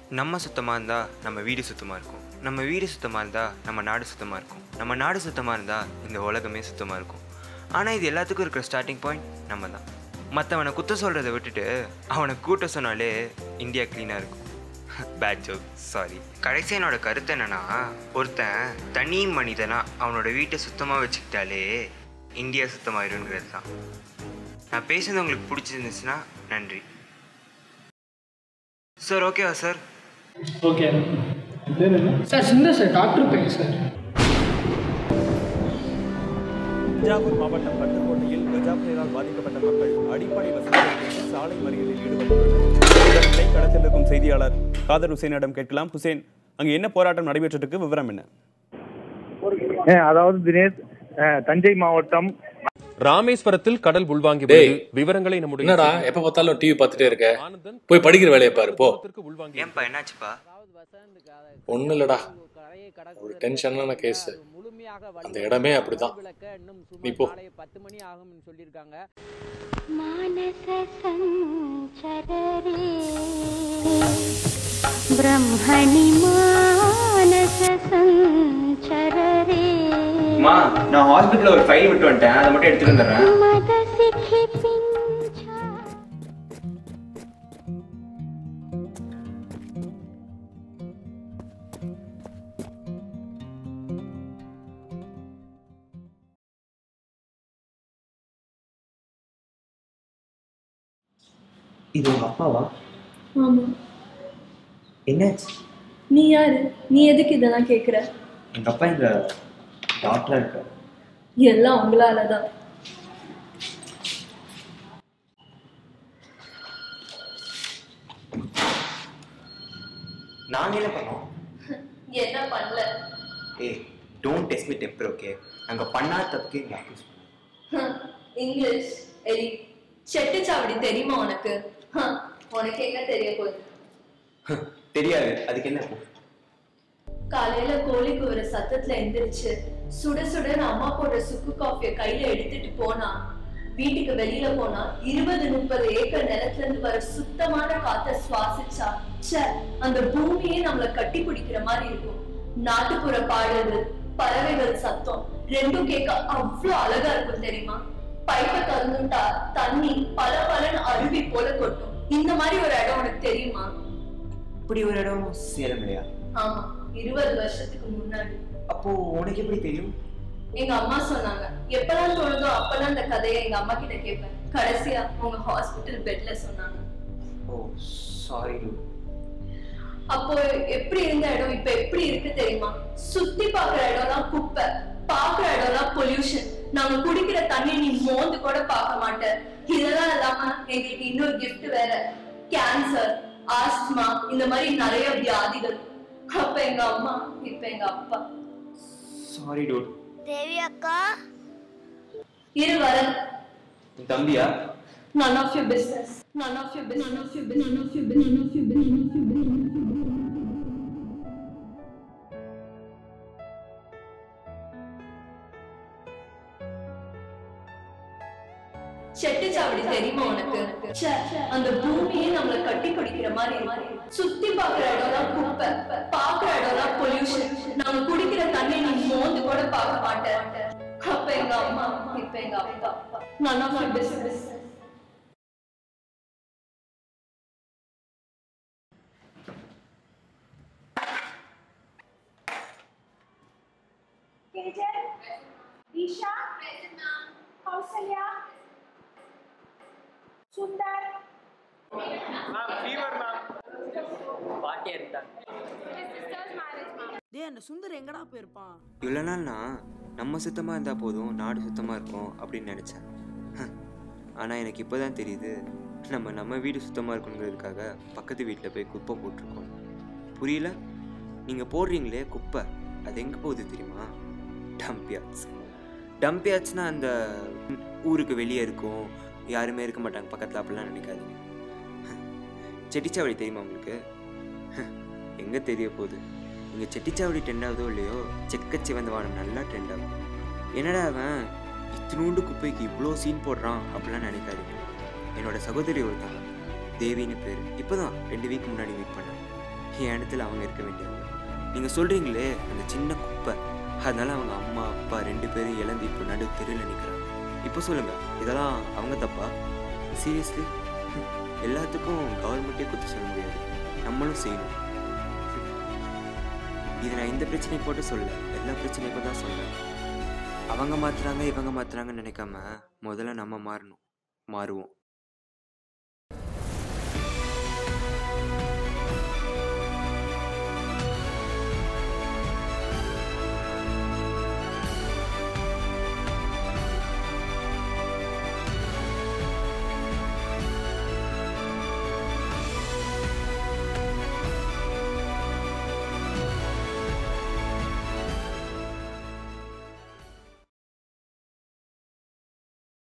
நம்ம சுத்தமாக இருந்தால் நம்ம வீடு சுத்தமாக இருக்கும் நம்ம வீடு சுத்தமாக இருந்தால் நம்ம நாடு சுத்தமாக இருக்கும் நம்ம நாடு சுத்தமாக இருந்தால் இந்த உலகமே சுத்தமாக இருக்கும் ஆனால் இது எல்லாத்துக்கும் இருக்கிற ஸ்டார்டிங் பாயிண்ட் நம்ம தான் மற்றவனை குத்த சொல்கிறத விட்டுட்டு அவனை கூட்ட சொன்னாலே இந்தியா க்ளீனாக இருக்கும் பேட் ஜோக் சாரி கடைசி என்னோட கருத்து என்னன்னா ஒருத்தன் தனி மனிதனா அவனோட வீட்டை சுத்தமாக வச்சுக்கிட்டாலே இந்தியா சுத்தமாயிருங்கிறது தான் நான் பேசுனது உங்களுக்கு பிடிச்சிருந்துச்சுன்னா நன்றி சார் ஓகேவா சார் ஓகே பேர் என்ன சார் சுந்தர் சார் டாக்டர் பையன் சார் தஞ்சாவூர் மாவட்டம் பட்டுக்கோட்டையில் கஜா புயலால் பாதிக்கப்பட்ட மக்கள் அடிப்படை வசதிகளுக்கு சாலை மறியலில் ஈடுபட்டுள்ளனர் இதனை களத்தில் இருக்கும் செய்தியாளர் காதர் ஹுசேனிடம் கேட்கலாம் ஹுசேன் அங்கு என்ன போராட்டம் நடைபெற்றிருக்கு விவரம் என்ன அஹ் அதாவது தினேஷ் அஹ் தஞ்சை மாவட்டம் ராமேஸ்வரத்தில் கடல் உள்வாங்கி டேய், உள்ளது. விவரங்களை நம்முடைய என்னடா எப்ப பார்த்தாலும் டிவி பார்த்துட்டே இருக்க ஆனந்தன் போய் படிக்கிற வேலையை பாரு போ உள்வாங்கி ஏன்பா என்னாச்சுப்பா ஒன்றும் இல்லடா ஒரு டென்ஷனான கேஸ் அந்த இடமே அப்படிதான் நீ போ பத்து மணி ஆகும்னு சொல்லியிருக்காங்க मानस सञ्चररे ब्रह्मणि मानस सञ्चररे மா நான் ஹாஸ்பிட்டலில் ஒரு ஃபைல் விட்டு வந்துட்டேன் அதை மட்டும் எடுத்துட்டு வந்துடுறேன் मदसिखि पिञ्छा இது உங்க அப்பாவா ஆமா என்னாச்சு நீ யாரு நீ எதுக்கு இதெல்லாம் கேக்குற எங்க அப்பா இங்க டாக்டரா இருக்காரு எல்லாம் உங்களால தான் நாங்க என்ன பண்ணோம் என்ன பண்ணல ஏய் don't test me temper okay நாங்க பண்ணாத தப்புக்கு எங்களை அக்யூஸ் இங்கிலீஷ் எரி செட்டு சாவடி தெரியுமா உனக்கு ஹம், உனக்கு எங்க தெரிய போகுது தெரியாது அதுக்கு என்ன இப்போ? காலையில கோழி கூவுற சத்தத்துல எந்திரிச்சு சுட சுடன்னு அம்மா போடுற சுக்கு காஃபிய கையில எடுத்துட்டு போனா வீட்டுக்கு வெளியில போனா இருபது முப்பது ஏக்கர் நிலத்துல இருந்து வர சுத்தமான காத்த சுவாசிச்சா ச்சே அந்த பூமியே நம்மள கட்டி பிடிக்கிற மாதிரி இருக்கும் நாட்டுப்புற பாடல்கள் பறவைகள் சத்தம் ரெண்டும் கேட்க அவ்வளவு அழகா இருக்கும் தெரியுமா பைப்பை திறந்துட்டா தண்ணி பல பலன்னு அருவி போல கொட்டும் இந்த மாதிரி ஒரு இடம் உனக்கு தெரியுமா இப்படி ஒரு இடம் சேலம் இல்லையா ஆமா இருபது வருஷத்துக்கு முன்னாடி அப்போ உனக்கு எப்படி தெரியும் எங்க அம்மா சொன்னாங்க எப்பெல்லாம் தோணுதோ அப்பெல்லாம் இந்த கதையை எங்க அம்மா கிட்ட கேட்பேன் கடைசியா உங்க ஹாஸ்பிட்டல் பெட்ல சொன்னாங்க ஓ சாரி அப்போ எப்படி இருந்த இடம் இப்ப எப்படி இருக்கு தெரியுமா சுத்தி பாக்குற இடம்லாம் குப்பை பாக்குற இடம்லாம் பொல்யூஷன் நாங்க குடிக்கிற தண்ணி நீ மோந்து கூட பார்க்க மாட்ட இதெல்லாம் இல்லாம எங்களுக்கு இன்னொரு gift வேற கேன்சர் ஆஸ்துமா இந்த மாதிரி நிறைய வியாதிகள் அப்ப எங்க அம்மா இப்ப எங்க அப்பா சாரி டூட் தேவி அக்கா இரு வரேன் உன் தம்பியா None of your business. None of your business. None of your business. None of your business. None of your business. None of your business. செட்டு சாவடி தெரியுமா உனக்கு ச்சே, அந்த பூமியே நம்மள கட்டி பிடிக்கிற மாதிரி இருக்கு. சுத்தி பாக்குற இடம்லாம் குப்பை பாக்குற இடம்லாம் பொல்யூஷன் நாங்க குடிக்கிற தண்ணி நீ மோந்து கூட பார்க்க மாட்டேன் அப்ப எங்க அம்மா இப்ப எங்க அப்பா none of your business. Isha Kausalya Sundar டேய் அந்த சுந்தர் எங்கடா போயிருப்பான் இவ்வளோ நாள் நான் நம்ம சுத்தமாக இருந்தால் போதும் நாடு சுத்தமாக இருக்கும் அப்படின்னு நினச்சேன் ஆனால் எனக்கு இப்போ தான் தெரியுது நம்ம நம்ம வீடு சுத்தமாக இருக்கணுங்கிறதுக்காக பக்கத்து வீட்டில் போய் குப்பை போட்டிருக்கோம் புரியல நீங்கள் போடுறீங்களே குப்பை அது எங்கே போகுது தெரியுமா டம்பியாட்ஸ் டம்பியாட்ஸ்னா அந்த ஊருக்கு வெளியே இருக்கும் யாருமே இருக்க மாட்டாங்க பக்கத்தில் அப்படிலாம் நினைக்காதீங்க செட்டிச்சாவடி தெரியுமா உங்களுக்கு எங்கே தெரிய போகுது இங்கே செட்டிச்சாவடி ட்ரெண்ட் ஆகுதோ இல்லையோ செக்க சிவந்த வானம் நல்லா ட்ரெண்ட் ஆகும் என்னடா அவன் இத்தினூண்டு குப்பைக்கு இவ்வளோ சீன் போடுறான் அப்படிலாம் நினைக்காதீங்க என்னோட சகோதரி ஒருத்தன் தேவின்னு பேர் இப்போ தான் ரெண்டு வீக் முன்னாடி மீட் பண்ணேன் என் இடத்துல அவங்க இருக்க வேண்டியவங்க நீங்கள் சொல்கிறீங்களே அந்த சின்ன குப்பை அதனால அவங்க அம்மா அப்பா ரெண்டு பேரும் இழந்து இப்போ நடு தெருவில் நிற்கிறாங்க இப்போ சொல்லுங்கள் இதெல்லாம் அவங்க தப்பா சீரியஸ்லி எல்லாத்துக்கும் கவர்மெண்ட்டே குத்து சொல்ல முடியாது நம்மளும் செய்யணும் இது நான் இந்த பிரச்சனைக்கு போட்டு சொல்ல எல்லா பிரச்சனைக்கும் தான் சொல்றேன் அவங்க மாத்துறாங்க இவங்க மாத்துறாங்கன்னு நினைக்காம முதல்ல நம்ம மாறணும் மாறுவோம்